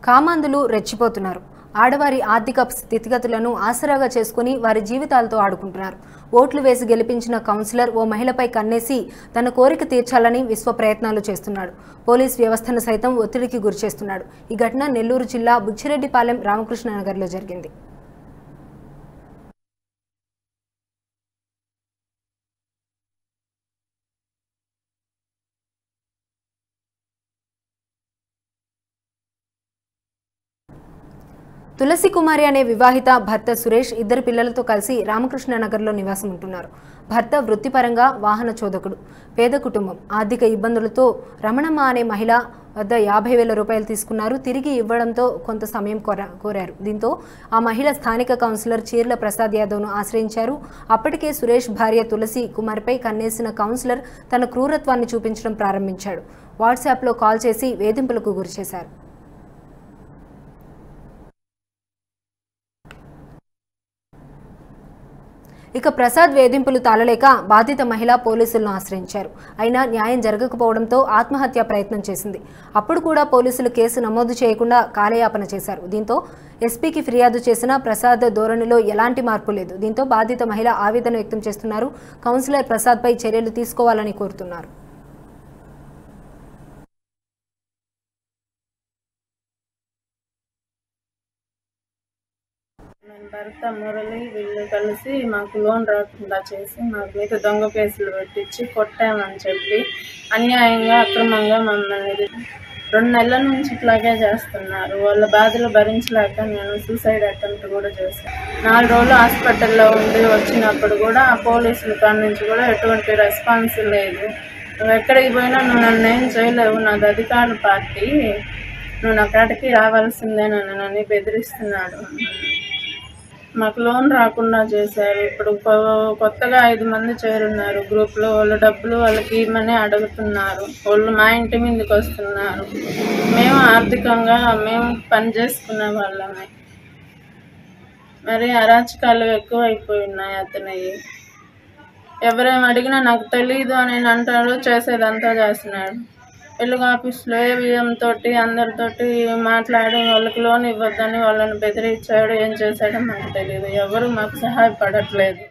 కామాంధులు రెచ్చిపోతున్నారు ఆడవారి ఆర్థిక స్థితిగతులను ఆసరాగా చేసుకుని వారి జీవితాలతో ఆడుకుంటున్నారు ఓట్లు వేసి గెలిపించిన కౌన్సిలర్ ఓ మహిళపై కన్నేసి తన కోరిక తీర్చాలని విశ్వ ప్రయత్నాలు చేస్తున్నాడు పోలీస్ వ్యవస్థను సైతం ఒత్తిడికి గురిచేస్తున్నాడు ఈ ఘటన నెల్లూరు జిల్లా బుచ్చిరెడ్డిపాలెం రామకృష్ణ నగర్లో జరిగింది తులసి కుమారి అనే వివాహిత భర్త సురేష్ ఇద్దరు పిల్లలతో కలిసి రామకృష్ణ నగర్లో నివాసం ఉంటున్నారు భర్త వృత్తిపరంగా వాహన చోదకుడు పేద కుటుంబం ఆర్థిక ఇబ్బందులతో రమణమ్మ అనే మహిళ వద్ద యాభై వేల రూపాయలు తీసుకున్నారు తిరిగి ఇవ్వడంతో కొంత సమయం కోరా కోరారు దీంతో ఆ మహిళ స్థానిక కౌన్సిలర్ చీర్ల ప్రసాద్ యాదవ్ను ఆశ్రయించారు అప్పటికే సురేష్ భార్య తులసి కుమార్పై కన్నేసిన కౌన్సిలర్ తన క్రూరత్వాన్ని చూపించడం ప్రారంభించాడు వాట్సాప్లో కాల్ చేసి వేధింపులకు గురిచేశారు ఇక ప్రసాద్ వేధింపులు తాళలేక బాధిత మహిళ పోలీసులను ఆశ్రయించారు అయినా న్యాయం జరగకపోవడంతో ఆత్మహత్య ప్రయత్నం చేసింది అప్పుడు కూడా పోలీసులు కేసు నమోదు చేయకుండా కాలయాపన చేశారు దీంతో ఎస్పీకి ఫిర్యాదు చేసిన ప్రసాద్ ధోరణిలో ఎలాంటి మార్పు లేదు దీంతో బాధిత మహిళ ఆవేదన వ్యక్తం చేస్తున్నారు కౌన్సిలర్ ప్రసాద్పై చర్యలు తీసుకోవాలని కోరుతున్నారు నేను భర్త మురళి వీళ్ళు కలిసి మాకు లోన్ రాకుండా చేసి మా మీద దొంగ కేసులు పెట్టించి కొట్టామని చెప్పి అన్యాయంగా అక్రమంగా మమ్మల్ని ఇది- రెండు నెలల నుంచి ఇట్లాగే చేస్తున్నారు వాళ్ళ బాధలు భరించలేక నేను సూసైడ్ అటెంప్ట్ కూడా చేశాను నాలుగు రోజులు హాస్పిటల్లో ఉండి వచ్చినప్పుడు కూడా ఆ పోలీసుల కాడ నుంచి కూడా ఎటువంటి రెస్పాన్స్ లేదు నువ్వు ఎక్కడికి పోయినా నువ్వు నన్ను ఏం చేయలేవు నాది అధికార పార్టీ నువ్వు నా కాడికి రావాల్సిందే నన్ను నన్ను బెదిరిస్తున్నాడు మాకు లోన్ రాకుండా చేశారు ఇప్పుడు కొ- కొత్తగా ఐదు మంది చేరున్నారు గ్రూప్లో వాళ్ళ డబ్బులు వాళ్ళకి ఇవ్వమని అడుగుతున్నారు వాళ్ళు మా ఇంటి మీదకి వస్తున్నారు మేము ఆర్థికంగా మేము పని చేసుకునే వాళ్ళమే మరి అరాచకాలు ఎక్కువ అయిపోయి ఉన్నాయి అతనికి ఎవరేం అడిగినా నాకు తెలియదు అని అంటాడు చేసేదంతా చేస్తున్నాడు వెలుగు ఆఫీస్లో ఏవిఎం తోటి అందరితోటి మాట్లాడి వాళ్ళకి లోన్ ఇవ్వద్దని వాళ్ళని బెదిరించాడు ఏం చేశాడో మాకు తెలియదు ఎవరు మాకు సహాయపడట్లేదు